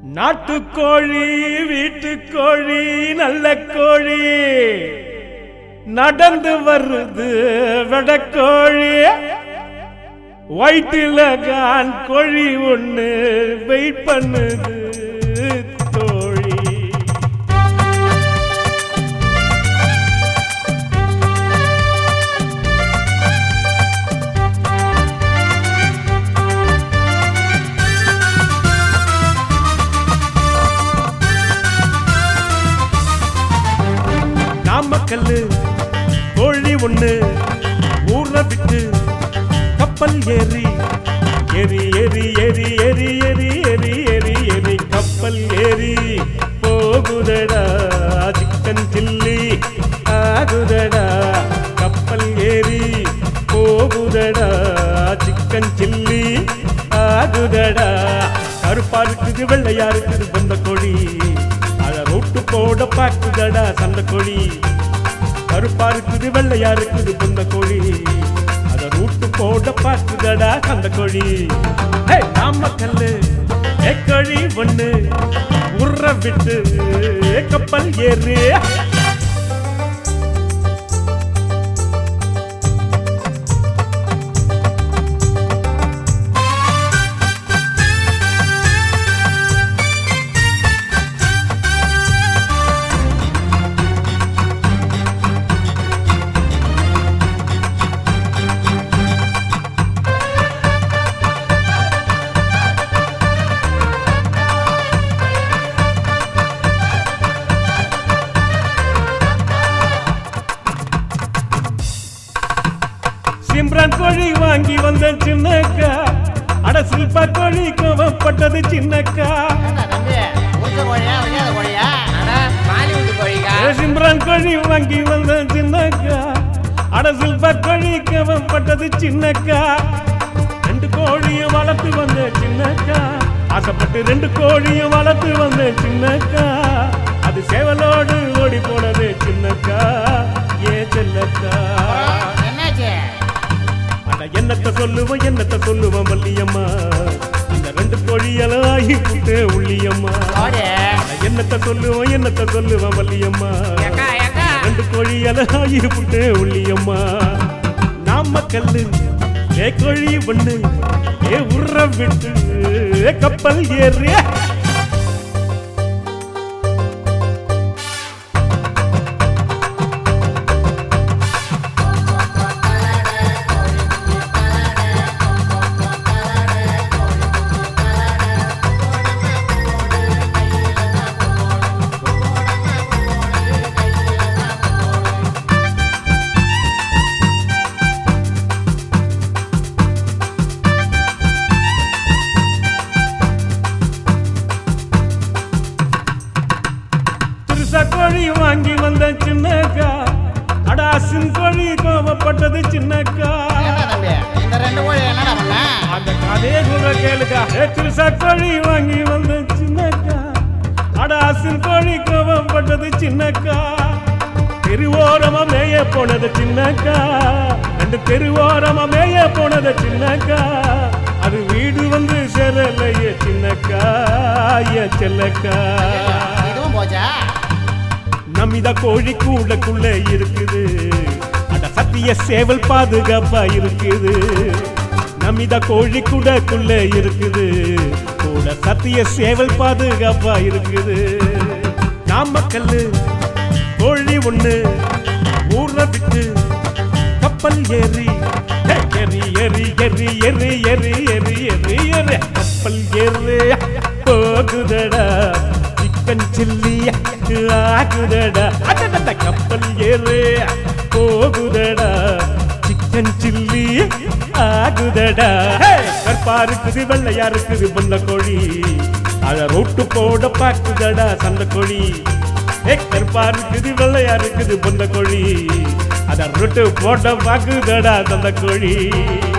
நாட்டுக்கோழி வீட்டுக்கோழி நல்ல கோழி நடந்து வருது வெடக்கோழி வயிற்றுல கான் கோழி ஒண்ணு வெயிட் பண்ணுது தோழி நாமக்கல்லு கோழி ஒண்ணு ஊற விட்டு கப்பல் ஏறி ஏறி ஏறி ஏறி ஏறி ஏறி ஏறி ஏறி ஏறி கப்பல் ஏறி போகுதடா சிக்கன் சில்லி ஆகுதடா கப்பல் ஏறி போகுதடா சிக்கன் சில்லி ஆகுதடா கருப்பா இருக்குது வெள்ளையா இருக்குது பொந்த கோழி அத ரொட்டு போட பாக்குதடா சந்த கோழி கருப்பா இருக்குது வெள்ளையா இருக்குது பொந்த கோழி அத ரூட்டு போட பாக்குதடா சந்த கோழி ஹே, நாமக்கல்லு ஏ கோழி ஒண்ணு உர்ற விட்டு கப்பல் ஏறு சிம்ரன் கோழி வாங்கி வந்த சின்னக்கா அட சில்பா கோழி கோவப்பட்டது சின்னக்கா என்ன தம்பி உச்ச கோழியா விளையாத கோழியா அடா பாலிவுட் கோழிக்கா ஏ சிம்ரன் கோழி வாங்கி வந்த சின்னக்கா அட சில்பா கோழி கோவப்பட்டது சின்னக்கா ரெண்டு கோழியும் வளர்த்து வந்த சின்னக்கா ஆசைப்பட்டு ரெண்டு கோழியும் வளர்த்து வந்த சின்னக்கா அது சேவலோடு ஓடி போனது சின்னக்கா ஏ செல்லக்கா அப்புறம் என்னாச்சு அட என்னத்த சொல்லுவோம் என்னத்த சொல்லுவோம் வள்ளியம்மா இந்த ரெண்டு கோழியெல்லாம் ஆகி புட்டு உள்ளியம்மா கோழி அட என்னத்த சொல்லுவோம் என்னத்த சொல்லுவோம் வள்ளியம்மா எக்கா எக்கா ரெண்டு கோழியெல்லாம் ஆகி புட்டு உள்ளியம்மா நாம கல்லு ஏ கோழி ஒண்ணு ஏ உர்ற விட்டு ஏ கப்பல் ஏறு திருசா கோழி வாங்கி வந்த சின்னக்கா அடாசின் கோழி கோவப்பட்டது சின்னக்கா என்ன தம்பி இந்த ரெண்டு கோழி என்னடா பண்ண அந்த கதையை சொல்ற கேளுக்கா ஏ திருசா கோழி வாங்கி வந்த சின்னக்கா அடாசின் கோழி கோவப்பட்டது சின்னக்கா தெருவோரமா மேய போனது சின்னக்கா ரெண்டு தெருவோரமா மேய போனது சின்னக்கா அது வீடு வந்து சேரலையே சின்னக்கா என் செல்லக்கா இதுவும் போச்சா நமித கோழி கூடக்குள்ள இருக்குது அட சத்திய சேவல் பாதுகாப்பா இருக்குது நமித கோழி கூடக்குள்ள இருக்குது கூட சத்திய சேவல் பாதுகாப்பா இருக்குது நாமக்கல்லு கோழி ஒண்ணு ஊற விட்டு கப்பல் ஏறி ஹே, ஏறி ஏறி ஏறி ஏறி ஏறி ஏறி ஏறி ஏறி கப்பல் ஏறு போகுதடா சிக்கன் சில்லி ஆகுதடா அடடட கப்பல் ஏறு போகுதடா சிக்கன் சில்லி ஆகுதடா ஹே, கற்பா இருக்குது வெள்ளையா இருக்குது பொந்த கோழி அத ரொட்டு போட பாக்குதடா சந்த கோழி ஏ கருப்பா இருக்குது வெள்ளையா இருக்குது பொந்த கோழி அத ரொட்டு போட பாக்குதடா சந்த கோழி